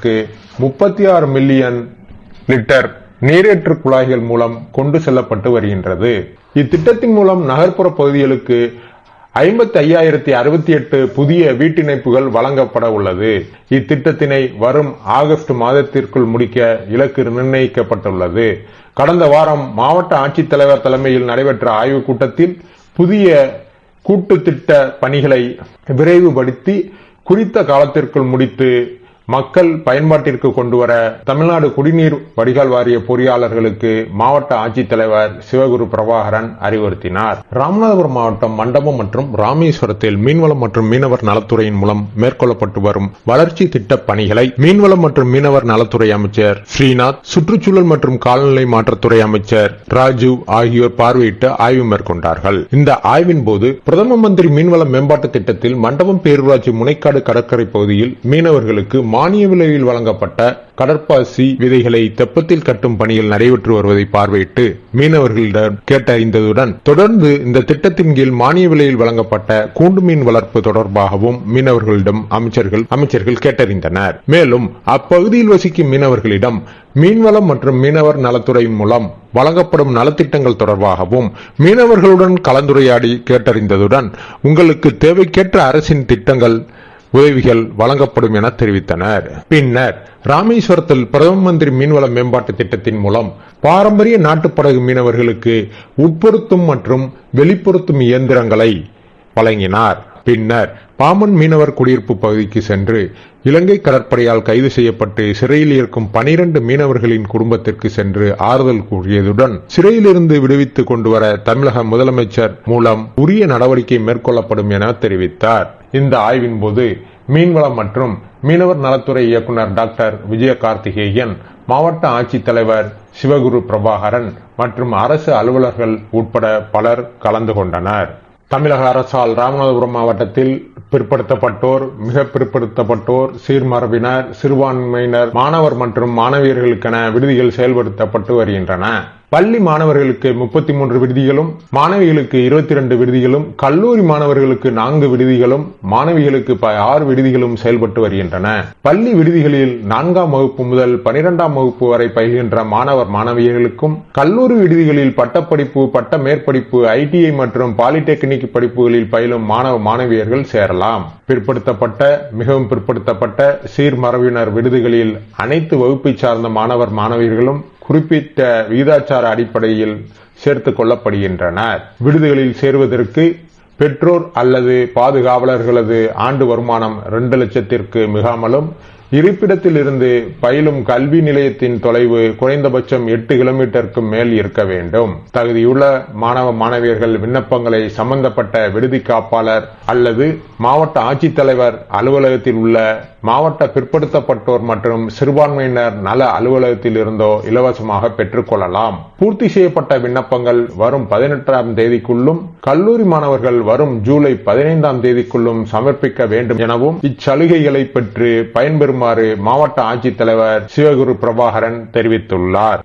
மாவட்டத்திற்கு முப்பத்தி ஆறு மில்லியன் லிட்டர் நீரேற்று குழாய்கள் மூலம் கொண்டு செல்லப்பட்டு வருகின்றது இத்திட்டத்தின் மூலம் நகர்ப்புற பகுதிகளுக்கு ஐம்பத்தி ஐயாயிரத்தி அறுபத்தி எட்டு புதிய வீட்டிணைப்புகள் வழங்கப்பட உள்ளது இத்திட்டத்தினை வரும் ஆகஸ்ட் மாதத்திற்குள் முடிக்க இலக்கு நிர்ணயிக்கப்பட்டுள்ளது கடந்த வாரம் மாவட்ட ஆட்சித்தலைவர் தலைமையில் நடைபெற்ற ஆய்வுக் கூட்டத்தில் புதிய கூட்டு திட்ட பணிகளை விரைவுபடுத்தி குறித்த காலத்திற்குள் முடித்து மக்கள் பயன்பாட்டிற்கு கொண்டுவர தமிழ்நாடு குடிநீர் வடிகால் வாரிய பொறியாளர்களுக்கு மாவட்ட ஆட்சித்தலைவர் சிவகுரு பிரபாகரன் அறிவுறுத்தினார் ராமநாதபுரம் மாவட்டம் மண்டபம் மற்றும் ராமேஸ்வரத்தில் மீன்வளம் மற்றும் மீனவர் நலத்துறையின் மூலம் மேற்கொள்ளப்பட்டு வரும் வளர்ச்சி திட்ட பணிகளை மீன்வளம் மற்றும் மீனவர் நலத்துறை அமைச்சர் ஸ்ரீநாத் சுற்றுச்சூழல் மற்றும் காலநிலை மாற்றத்துறை அமைச்சர் ராஜு ஆகியோர் பார்வையிட்டு ஆய்வு மேற்கொண்டார்கள் இந்த ஆய்வின் போது பிரதம மந்திரி மீன்வள மேம்பாட்டு திட்டத்தில் மண்டபம் பேரூராட்சி முனைக்காடு கடற்கரை பகுதியில் மீனவர்களுக்கு மானிய விலையில் வழங்கப்பட்ட கடற்பாசி விதைகளை தெப்பத்தில் கட்டும் பணிகள் நடைபெற்று வருவதை பார்வையிட்டு மீனவர்களிடம் கேட்டறிந்ததுடன் தொடர்ந்து இந்த திட்டத்தின் கீழ் மானிய விலையில் வழங்கப்பட்ட கூண்டு மீன் வளர்ப்பு தொடர்பாகவும் மீனவர்களிடம் அமைச்சர்கள் அமைச்சர்கள் கேட்டறிந்தனர் மேலும் அப்பகுதியில் வசிக்கும் மீனவர்களிடம் மீன்வளம் மற்றும் மீனவர் நலத்துறை மூலம் வழங்கப்படும் நலத்திட்டங்கள் தொடர்பாகவும் மீனவர்களுடன் கலந்துரையாடி கேட்டறிந்ததுடன் உங்களுக்கு தேவைக்கேற்ற அரசின் திட்டங்கள் உதவிகள் வழங்கப்படும் என தெரிவித்தனர் பின்னர் ராமேஸ்வரத்தில் பிரதம மந்திரி மீன்வள மேம்பாட்டு திட்டத்தின் மூலம் பாரம்பரிய நாட்டுப்படகு மீனவர்களுக்கு உட்பொருத்தும் மற்றும் வெளிப்படுத்தும் இயந்திரங்களை வழங்கினார் பின்னர் பாமன் மீனவர் குடியிருப்பு பகுதிக்கு சென்று இலங்கை கடற்படையால் கைது செய்யப்பட்டு சிறையில் இருக்கும் பனிரண்டு மீனவர்களின் குடும்பத்திற்கு சென்று ஆறுதல் கூறியதுடன் சிறையிலிருந்து விடுவித்து கொண்டு வர தமிழக முதலமைச்சர் மூலம் உரிய நடவடிக்கை மேற்கொள்ளப்படும் என தெரிவித்தார் இந்த ஆய்வின் போது மீன்வளம் மற்றும் மீனவர் நலத்துறை இயக்குநர் டாக்டர் விஜய கார்த்திகேயன் மாவட்ட ஆட்சித்தலைவர் சிவகுரு பிரபாகரன் மற்றும் அரசு அலுவலர்கள் உட்பட பலர் கலந்து கொண்டனர் தமிழக அரசால் ராமநாதபுரம் மாவட்டத்தில் பிற்படுத்தப்பட்டோர் மிக பிற்படுத்தப்பட்டோர் சீர்மரபினர் சிறுபான்மையினர் மாணவர் மற்றும் மாணவியர்களுக்கென விடுதிகள் செயல்படுத்தப்பட்டு வருகின்றன பள்ளி மாணவர்களுக்கு முப்பத்தி மூன்று விடுதிகளும் மாணவிகளுக்கு இருபத்தி இரண்டு விடுதிகளும் கல்லூரி மாணவர்களுக்கு நான்கு விடுதிகளும் மாணவிகளுக்கு ஆறு விடுதிகளும் செயல்பட்டு வருகின்றன பள்ளி விடுதிகளில் நான்காம் வகுப்பு முதல் பனிரெண்டாம் வகுப்பு வரை பயில்கின்ற மாணவர் மாணவியர்களுக்கும் கல்லூரி விடுதிகளில் பட்டப்படிப்பு பட்ட மேற்படிப்பு ஐடிஐ மற்றும் பாலிடெக்னிக் படிப்புகளில் பயிலும் மாணவ மாணவியர்கள் சேரலாம் பிற்படுத்தப்பட்ட மிகவும் பிற்படுத்தப்பட்ட சீர்மரபினர் விடுதிகளில் அனைத்து வகுப்பை சார்ந்த மாணவர் மாணவியர்களும் குறிப்பிட்ட விகிதாச்சார அடிப்படையில் சேர்த்துக் கொள்ளப்படுகின்றனர் விடுதிகளில் சேருவதற்கு பெற்றோர் அல்லது பாதுகாவலர்களது ஆண்டு வருமானம் இரண்டு லட்சத்திற்கு மிகாமலும் இருப்பிடத்தில் இருந்து பயிலும் கல்வி நிலையத்தின் தொலைவு குறைந்தபட்சம் எட்டு கிலோமீட்டருக்கு மேல் இருக்க வேண்டும் தகுதியுள்ள மாணவ மாணவியர்கள் விண்ணப்பங்களை சம்பந்தப்பட்ட விடுதி காப்பாளர் அல்லது மாவட்ட ஆட்சித்தலைவர் அலுவலகத்தில் உள்ள மாவட்ட பிற்படுத்தப்பட்டோர் மற்றும் சிறுபான்மையினர் நல அலுவலகத்தில் இருந்தோ இலவசமாக பெற்றுக் கொள்ளலாம் பூர்த்தி செய்யப்பட்ட விண்ணப்பங்கள் வரும் பதினெட்டாம் தேதிக்குள்ளும் கல்லூரி மாணவர்கள் வரும் ஜூலை பதினைந்தாம் தேதிக்குள்ளும் சமர்ப்பிக்க வேண்டும் எனவும் இச்சலுகைகளை பெற்று பயன்பெறுமாறு மாவட்ட ஆட்சித்தலைவர் சிவகுரு பிரபாகரன் தெரிவித்துள்ளார்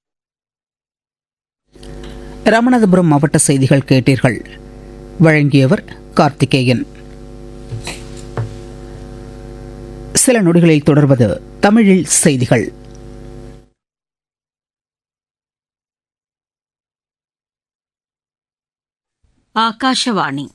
ராமநாதபுரம் மாவட்ட செய்திகள் கேட்டீர்கள் வழங்கியவர் கார்த்திகேயன் சில நொடிகளில் தொடர்வது தமிழில் செய்திகள் ಆಕಾಶವಾಣಿ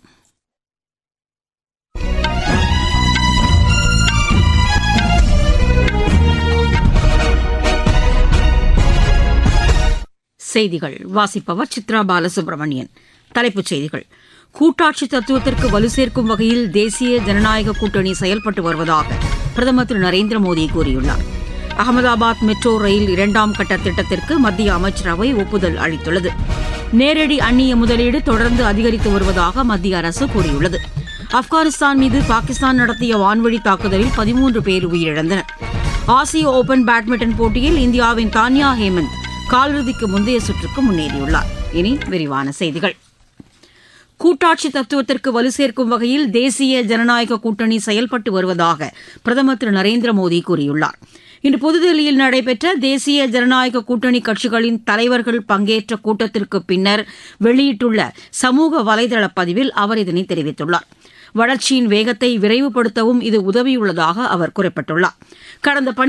செய்திகள் வாசிப்பவர் சித்ரா பாலசுப்ரமணியன் தலைப்புச் செய்திகள் கூட்டாட்சி தத்துவத்திற்கு வலு சேர்க்கும் வகையில் தேசிய ஜனநாயக கூட்டணி செயல்பட்டு வருவதாக பிரதமர் திரு நரேந்திர மோடி கூறியுள்ளார் அகமதாபாத் மெட்ரோ ரயில் இரண்டாம் கட்ட திட்டத்திற்கு மத்திய அமைச்சரவை ஒப்புதல் அளித்துள்ளது நேரடி அந்நிய முதலீடு தொடர்ந்து அதிகரித்து வருவதாக மத்திய அரசு கூறியுள்ளது ஆப்கானிஸ்தான் மீது பாகிஸ்தான் நடத்திய வான்வழி தாக்குதலில் பதிமூன்று பேர் உயிரிழந்தனர் ஆசிய ஓபன் பேட்மிண்டன் போட்டியில் இந்தியாவின் தான்யா ஹேமந்த் காலிறுதிக்கு முந்தைய சுற்றுக்கு முன்னேறியுள்ளார் இனி விரிவான செய்திகள் கூட்டாட்சி தத்துவத்திற்கு வலு சேர்க்கும் வகையில் தேசிய ஜனநாயக கூட்டணி செயல்பட்டு வருவதாக பிரதமர் திரு நரேந்திர மோடி கூறியுள்ளார் இன்று புதுதில்லியில் நடைபெற்ற தேசிய ஜனநாயக கூட்டணி கட்சிகளின் தலைவர்கள் பங்கேற்ற கூட்டத்திற்கு பின்னர் வெளியிட்டுள்ள சமூக வலைதள பதிவில் அவர் இதனை தெரிவித்துள்ளார் வளர்ச்சியின் வேகத்தை விரைவுபடுத்தவும் இது உதவியுள்ளதாக அவர் குறிப்பிட்டுள்ளார் கடந்த